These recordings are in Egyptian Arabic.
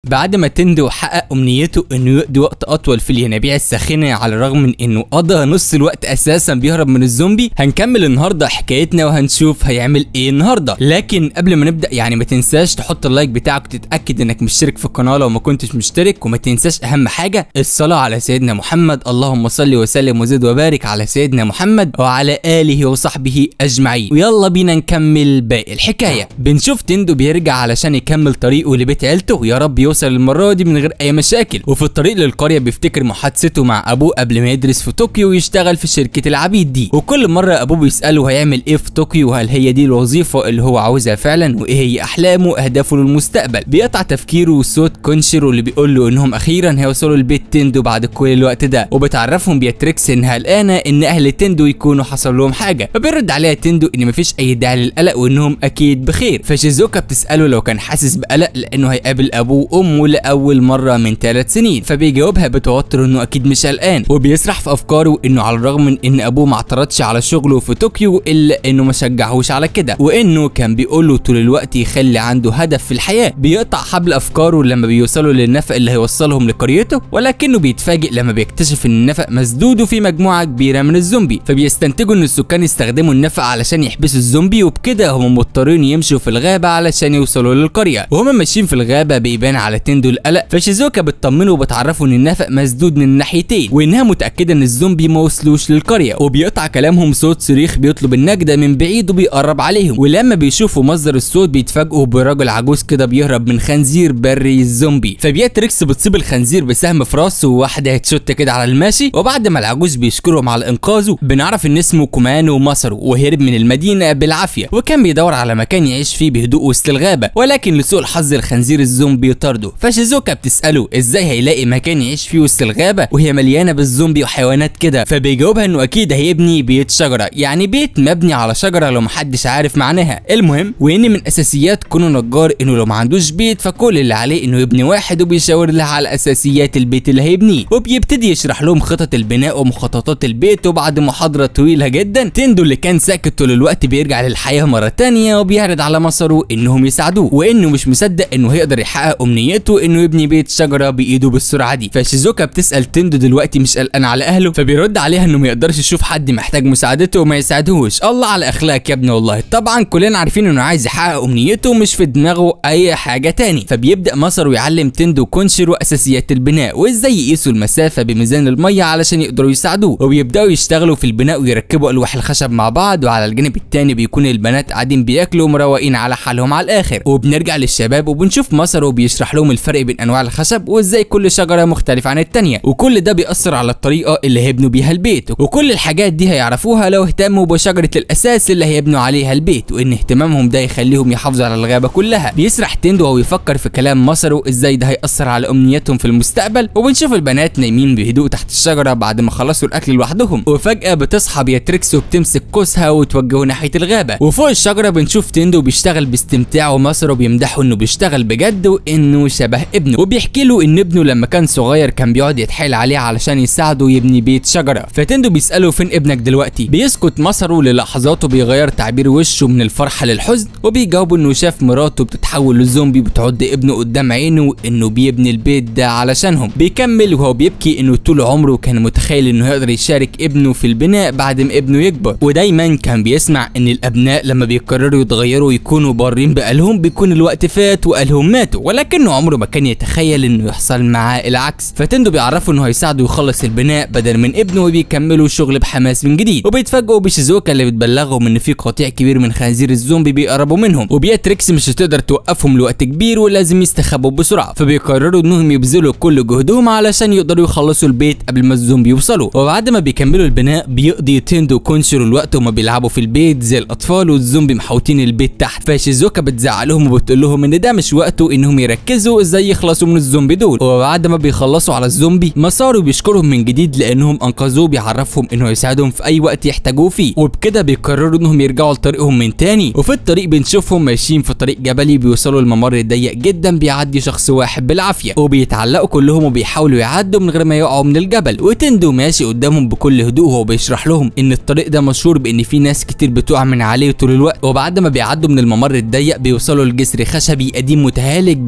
بعد ما تندو حقق امنيته انه يقضي وقت اطول في الينابيع الساخنه على الرغم من انه قضى نص الوقت اساسا بيهرب من الزومبي هنكمل النهارده حكايتنا وهنشوف هيعمل ايه النهارده لكن قبل ما نبدا يعني ما تنساش تحط اللايك بتاعك وتتاكد انك مشترك في القناه لو ما كنتش مشترك وما تنساش اهم حاجه الصلاه على سيدنا محمد اللهم صل وسلم وزد وبارك على سيدنا محمد وعلى اله وصحبه اجمعين ويلا بينا نكمل باقي الحكايه بنشوف تندو بيرجع علشان يكمل طريقه لبيت عيلته ويا رب يوصل المره دي من غير اي مشاكل وفي الطريق للقريه بيفتكر محادثته مع ابوه قبل ما يدرس في طوكيو ويشتغل في شركه العبيد دي وكل مره ابوه بيساله هيعمل ايه في طوكيو وهل هي دي الوظيفه اللي هو عاوزها فعلا وايه هي احلامه واهدافه للمستقبل بيقطع تفكيره صوت كونشيرو اللي بيقول له انهم اخيرا هيوصلوا لبيت تندو بعد كل الوقت ده وبتعرفهم بياتريكس انها قلقانه ان اهل تندو يكونوا حصل لهم حاجه فبيرد عليها تندو ان مفيش اي داعي للقلق وانهم اكيد بخير فشيزوكا بتساله لو كان حاسس بقلق لانه هيقابل ابوه وامه لاول مره من ثلاث سنين فبيجاوبها بتوتر انه اكيد مش قلقان وبيسرح في افكاره انه على الرغم من ان ابوه ما اعترضش على شغله في طوكيو الا انه ما شجعهوش على كده وانه كان بيقول له طول الوقت يخلي عنده هدف في الحياه بيقطع حبل افكاره لما بيوصلوا للنفق اللي هيوصلهم لقريته ولكنه بيتفاجئ لما بيكتشف ان النفق مسدود وفي مجموعه كبيره من الزومبي فبيستنتجوا ان السكان استخدموا النفق علشان يحبسوا الزومبي وبكده هم مضطرين يمشوا في الغابه علشان يوصلوا للقريه وهم ماشيين في الغابه بيبان على تندو القلق فشيزوكا بتطمنه وبتعرفه ان النفق مسدود من الناحيتين وانها متاكده ان الزومبي ما وصلوش للقريه وبيقطع كلامهم صوت صريخ بيطلب النجده من بعيد وبيقرب عليهم ولما بيشوفوا مصدر الصوت بيتفاجئوا براجل عجوز كده بيهرب من خنزير بري الزومبي فبياتريكس بتصيب الخنزير بسهم في راسه وواحده هتشوت كده على الماشي وبعد ما العجوز بيشكرهم على انقاذه بنعرف ان اسمه كومانو ماسرو وهرب من المدينه بالعافيه وكان بيدور على مكان يعيش فيه بهدوء وسط الغابه ولكن لسوء الحظ الخنزير الزومبي طرده فشيزوكا بتساله ازاي هيلاقي مكان يعيش فيه وسط الغابه وهي مليانه بالزومبي وحيوانات كده فبيجاوبها انه اكيد هيبني بيت شجره يعني بيت مبني على شجره لو محدش عارف معناها المهم وان من اساسيات كونه نجار انه لو ما عندوش بيت فكل اللي عليه انه يبني واحد وبيشاور لها على اساسيات البيت اللي هيبنيه وبيبتدي يشرح لهم خطط البناء ومخططات البيت وبعد محاضره طويله جدا تندو اللي كان ساكت طول الوقت بيرجع للحياه مره تانية وبيعرض على مصره انهم يساعدوه وانه مش مصدق انه هيقدر يحقق امنيته انه يبني بيت شجره بايده بالسرعه دي فشيزوكا بتسال تندو دلوقتي مش قلقان على اهله فبيرد عليها انه ما يقدرش يشوف حد محتاج مساعدته وما يساعدهوش الله على اخلاق يا ابني والله طبعا كلنا عارفين انه عايز يحقق امنيته ومش في دماغه اي حاجه تاني فبيبدا مصر يعلم تندو كونشيرو اساسيات البناء وازاي يقيسوا المسافه بميزان الميه علشان يقدروا يساعدوه وبيبداوا يشتغلوا في البناء ويركبوا الواح الخشب مع بعض وعلى الجانب التاني بيكون البنات قاعدين بياكلوا ومروقين على حالهم على الاخر وبنرجع للشباب وبنشوف مصر وبيشرح لهم الفرق بين انواع الخشب وازاي كل شجره مختلفه عن التانيه وكل ده بيأثر على الطريقه اللي هيبنوا بيها البيت وكل الحاجات دي هيعرفوها لو اهتموا بشجره الاساس اللي هيبنوا عليها البيت وان اهتمامهم ده يخليهم يحافظوا على الغابه كلها بيسرح تندو وهو يفكر في كلام مصر وازاي ده هيأثر على امنياتهم في المستقبل وبنشوف البنات نايمين بهدوء تحت الشجره بعد ما خلصوا الاكل لوحدهم وفجاه بتصحى بياتريكس وبتمسك قوسها وتوجهه ناحيه الغابه وفوق الشجره بنشوف تندو بيشتغل باستمتاع ومصر وبيمدحه انه بيشتغل بجد وانه شبه ابنه وبيحكي له ان ابنه لما كان صغير كان بيقعد يتحايل عليه علشان يساعده يبني بيت شجره فتندو بيساله فين ابنك دلوقتي بيسكت مصر للحظات وبيغير تعبير وشه من الفرحه للحزن وبيجاوب انه شاف مراته بتتحول لزومبي بتعض ابنه قدام عينه وانه بيبني البيت ده علشانهم بيكمل وهو بيبكي انه طول عمره كان متخيل انه يقدر يشارك ابنه في البناء بعد ما ابنه يكبر ودايما كان بيسمع ان الابناء لما بيقرروا يتغيروا ويكونوا بارين بقالهم بيكون الوقت فات وقالهم ماتوا ولكنه عمره ما كان يتخيل انه يحصل معاه العكس فتندو بيعرفه انه هيساعده يخلص البناء بدل من ابنه وبيكملوا الشغل بحماس من جديد وبيتفاجئوا بشيزوكا اللي بتبلغهم ان في قطيع كبير من خنازير الزومبي بيقربوا منهم وبياتريكس مش هتقدر توقفهم لوقت كبير ولازم يستخبوا بسرعه فبيقرروا انهم يبذلوا كل جهدهم علشان يقدروا يخلصوا البيت قبل ما الزومبي يوصلوا وبعد ما بيكملوا البناء بيقضي تندو كونشيرو الوقت وما بيلعبوا في البيت زي الاطفال والزومبي محوطين البيت تحت فشيزوكا بتزعلهم وبتقول لهم ان ده مش وقته انهم يركزوا ازاي يخلصوا من الزومبي دول وبعد ما بيخلصوا على الزومبي مسارو بيشكرهم من جديد لانهم انقذوه بيعرفهم انه يساعدهم في اي وقت يحتاجوه فيه وبكده بيقرروا انهم يرجعوا لطريقهم من تاني وفي الطريق بنشوفهم ماشيين في طريق جبلي بيوصلوا لممر ضيق جدا بيعدي شخص واحد بالعافيه وبيتعلقوا كلهم وبيحاولوا يعدوا من غير ما يقعوا من الجبل وتندو ماشي قدامهم بكل هدوء وهو بيشرح لهم ان الطريق ده مشهور بان في ناس كتير بتقع من عليه طول الوقت وبعد ما بيعدوا من الممر الضيق بيوصلوا لجسر خشبي قديم متهالك باين عليه ان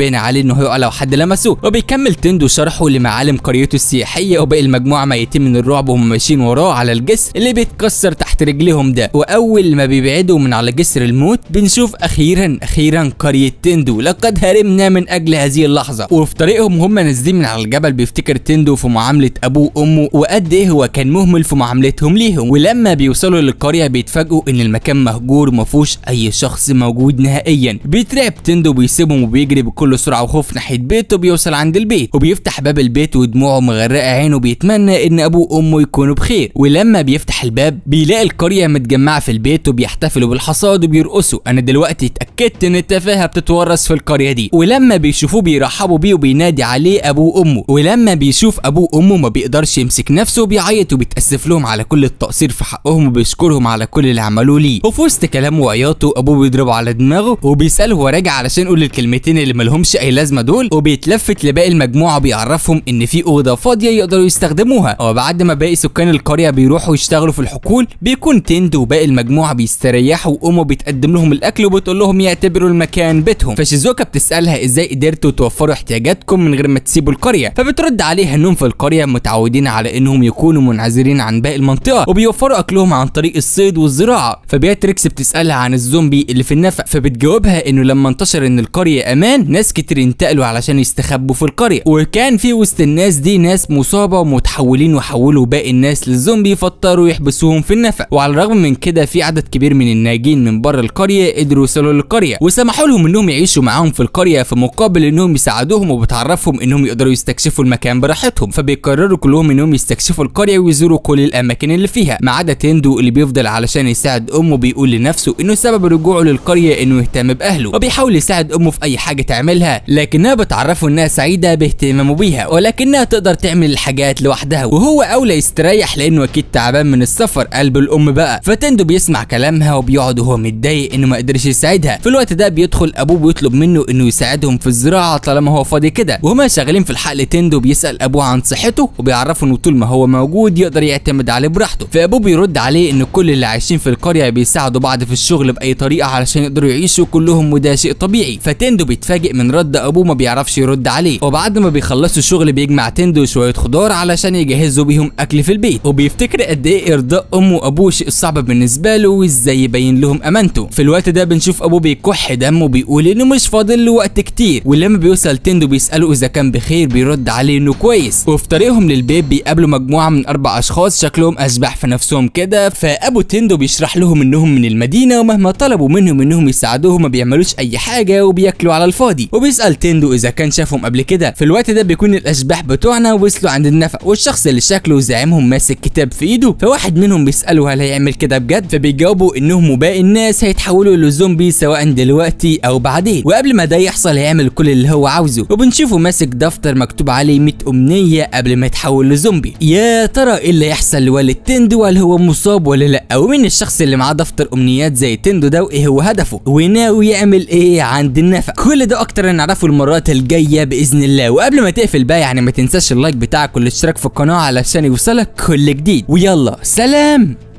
انه هيقع لو حد لمسه وبيكمل تندو شرحه لمعالم قريته السياحيه وباقي المجموعه ميتين من الرعب وهم ماشيين وراه على الجسر اللي بيتكسر تحت رجليهم ده واول ما بيبعدوا من على جسر الموت بنشوف اخيرا اخيرا قريه تندو لقد هرمنا من اجل هذه اللحظه وفي طريقهم هم نازلين من على الجبل بيفتكر تندو في معامله ابوه وامه وقد ايه هو كان مهمل في معاملتهم ليهم ولما بيوصلوا للقريه بيتفاجئوا ان المكان مهجور وما فيهوش اي شخص موجود نهائيا بيترعب تندو بيسيبهم وبيجري بكل سرعه وخوف ناحيه بيته بيوصل عند البيت وبيفتح باب البيت ودموعه مغرقه عينه بيتمنى ان ابوه وامه يكونوا بخير ولما بيفتح الباب بيلاقي القريه متجمعه في البيت وبيحتفلوا بالحصاد وبيرقصوا انا دلوقتي اتاكدت ان التفاهه بتتورث في القريه دي ولما بيشوفوه بيرحبوا بيه وبينادي عليه ابوه وامه ولما بيشوف ابوه وامه ما بيقدرش يمسك نفسه وبيعيط وبيتاسف لهم على كل التقصير في حقهم وبيشكرهم على كل اللي عملوه ليه وفي وسط كلامه وعياطه ابوه بيضربه على دماغه وبيساله هو راجع علشان يقول الكلمتين اللي ملهمش اي لازمه دول وبيتلفت لباقي المجموعه بيعرفهم ان في اوضه فاضيه يقدروا يستخدموها وبعد ما باقي سكان القريه بيروحوا يشتغلوا في الحقول بيكون تند وباقي المجموعه بيستريحوا وامه بتقدم لهم الاكل وبتقول لهم يعتبروا المكان بيتهم فشيزوكا بتسالها ازاي قدرتوا توفروا احتياجاتكم من غير ما تسيبوا القريه فبترد عليها انهم في القريه متعودين على انهم يكونوا منعزلين عن باقي المنطقه وبيوفروا اكلهم عن طريق الصيد والزراعه فبياتريكس بتسالها عن الزومبي اللي في النفق فبتجاوبها انه لما انتشر ان القريه امان ناس كتير انتقلوا علشان يستخبوا في القريه وكان في وسط الناس دي ناس مصابه ومتحولين وحولوا باقي الناس للزومبي فاضطروا يحبسوهم في النفق وعلى الرغم من كده في عدد كبير من الناجين من بره القريه قدروا يوصلوا للقريه وسمحوا لهم انهم يعيشوا معاهم في القريه في مقابل انهم يساعدوهم وبتعرفهم انهم يقدروا يستكشفوا المكان براحتهم فبيقرروا كلهم انهم يستكشفوا القريه ويزوروا كل الاماكن اللي فيها ما عدا تندو اللي بيفضل علشان يساعد امه بيقول لنفسه انه سبب رجوعه للقريه انه يهتم باهله وبيحاول يساعد امه في اي حاجه تعملها لكنها بتعرفه انها سعيده باهتمامه بيها ولكنها تقدر تعمل الحاجات لوحدها وهو اولى يستريح لانه اكيد تعبان من السفر قلب الام بقى فتندو بيسمع كلامها وبيقعد وهو متضايق انه ما قدرش يساعدها في الوقت ده بيدخل ابوه بيطلب منه انه يساعدهم في الزراعه طالما هو فاضي كده وهما شغالين في الحقل تندو بيسال ابوه عن صحته وبيعرفه انه طول ما هو موجود يقدر يعتمد عليه براحته فابوه بيرد عليه ان كل اللي عايشين في القريه بيساعدوا بعض في الشغل باي طريقه علشان يقدروا يعيشوا كلهم وده شيء طبيعي فتندو بيتفاجئ من رد ابوه ما بيعرفش يرد عليه وبعد ما بيخلصوا الشغل بيجمع تندو شويه خضار علشان يجهزوا بيهم اكل في البيت وبيفتكر قد ايه ارضاء امه وابوه شيء صعب بالنسبه له وازاي يبين لهم امانته في الوقت ده بنشوف ابوه بيكح دم وبيقول انه مش فاضل له وقت كتير ولما بيوصل تندو بيساله اذا كان بخير بيرد عليه انه كويس وفي طريقهم للبيت بيقابلوا مجموعه من اربع اشخاص شكلهم اشباح في نفسهم كده فابو تندو بيشرح لهم انهم من المدينه ومهما طلبوا منهم انهم يساعدوه ما بيعملوش اي حاجه وبياكلوا على الفاضي وبيسال تندو اذا كان شافهم قبل كده في الوقت ده بيكون الاشباح بتوعنا وصلوا عند النفق والشخص اللي شكله زعيمهم ماسك كتاب في ايده فواحد منهم بيساله هل هيعمل كده بجد فبيجاوبوا انهم وباقي الناس هيتحولوا لزومبي سواء دلوقتي او بعدين وقبل ما ده يحصل هيعمل كل اللي هو عاوزه وبنشوفه ماسك دفتر مكتوب عليه 100 امنيه قبل ما يتحول لزومبي يا ترى ايه اللي يحصل لوالد تندو هل هو مصاب ولا لا ومين الشخص اللي معاه دفتر امنيات زي تندو ده وايه هو هدفه وناوي يعمل ايه عند النفق كل ده اكتر نعرفه المرات الجايه باذن الله وقبل ما تقفل بقى يعني ما تنساش اللايك بتاعك والاشتراك في القناه علشان يوصلك كل جديد ويلا سلام